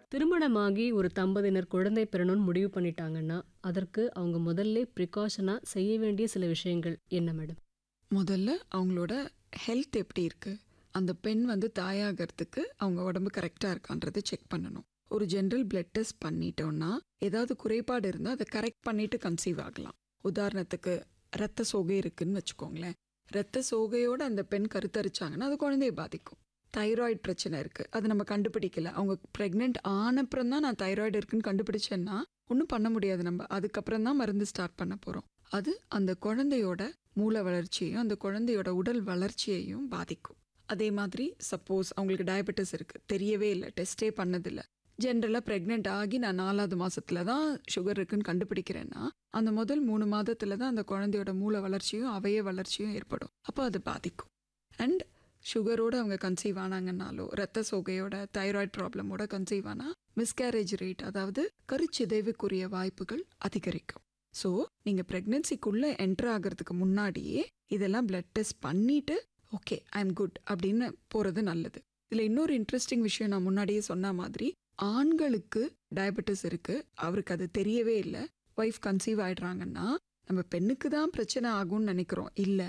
திருமணமாகி ஒரு தம்பதியினர் குழந்தை பெறணும்னு முடிவு பண்ணிட்டாங்கன்னா அதற்கு அவங்க முதல்ல ப்ரிகாஷனா செய்ய வேண்டிய சில விஷயங்கள் என்ன மேடம் முதல்ல அவங்களோட ஹெல்த் எப்படி இருக்கு அந்த பெண் வந்து தாயாகிறதுக்கு அவங்க உடம்பு கரெக்டாக இருக்கான்றதை செக் பண்ணணும் ஒரு ஜென்ரல் பிளட் டெஸ்ட் பண்ணிட்டோம்னா ஏதாவது குறைபாடு இருந்தால் அதை கரெக்ட் பண்ணிட்டு கன்சீவ் ஆகலாம் உதாரணத்துக்கு ரத்த சோகை இருக்குன்னு வச்சுக்கோங்களேன் ரத்த சோகையோட அந்த பெண் கருத்தரிச்சாங்கன்னா அது குழந்தைய பாதிக்கும் தைராய்டு பிரச்சனை இருக்கு அது நம்ம கண்டுபிடிக்கல அவங்க ப்ரெக்னென்ட் ஆனப்புறம் தான் நான் தைராய்டு இருக்குன்னு கண்டுபிடிச்சேன்னா ஒன்றும் பண்ண முடியாது நம்ம அதுக்கப்புறம் தான் மருந்து ஸ்டார்ட் பண்ண போகிறோம் அது அந்த குழந்தையோட மூளை வளர்ச்சியையும் அந்த குழந்தையோட உடல் வளர்ச்சியையும் பாதிக்கும் அதே மாதிரி சப்போஸ் அவங்களுக்கு டயபெட்டிஸ் இருக்கு தெரியவே இல்லை டெஸ்டே பண்ணதில்லை ஜென்ரலாக ப்ரெக்னென்ட் ஆகி நான் நாலாவது மாசத்துல தான் சுகர் இருக்குன்னு கண்டுபிடிக்கிறேன்னா அந்த முதல் மூணு மாதத்துல தான் அந்த குழந்தையோட மூளை வளர்ச்சியும் அவய வளர்ச்சியும் ஏற்படும் அப்போ அது பாதிக்கும் அண்ட் சுகரோட அவங்க கன்சீவ் ஆனாங்கன்னாலோ ரத்த சோகையோட தைராய்டு ப்ராப்ளமோட கன்சீவ் ஆனா மிஸ்கேரேஜ் ரேட் அதாவது கருச்சிதைவுக்குரிய வாய்ப்புகள் அதிகரிக்கும் ஸோ நீங்கள் ப்ரெக்னென்சிக்குள்ளே என்டர் ஆகிறதுக்கு முன்னாடியே இதெல்லாம் பிளட் டெஸ்ட் பண்ணிட்டு ஓகே ஐ எம் குட் அப்படின்னு போகிறது நல்லது இதில் இன்னொரு இன்ட்ரெஸ்டிங் விஷயம் நான் முன்னாடியே சொன்ன மாதிரி ஆண்களுக்கு டயபெட்டிஸ் இருக்கு அவருக்கு அது தெரியவே இல்லை ஒய்ஃப் கன்சீவ் ஆயிடுறாங்கன்னா நம்ம பெண்ணுக்கு தான் பிரச்சனை ஆகும்னு நினைக்கிறோம் இல்லை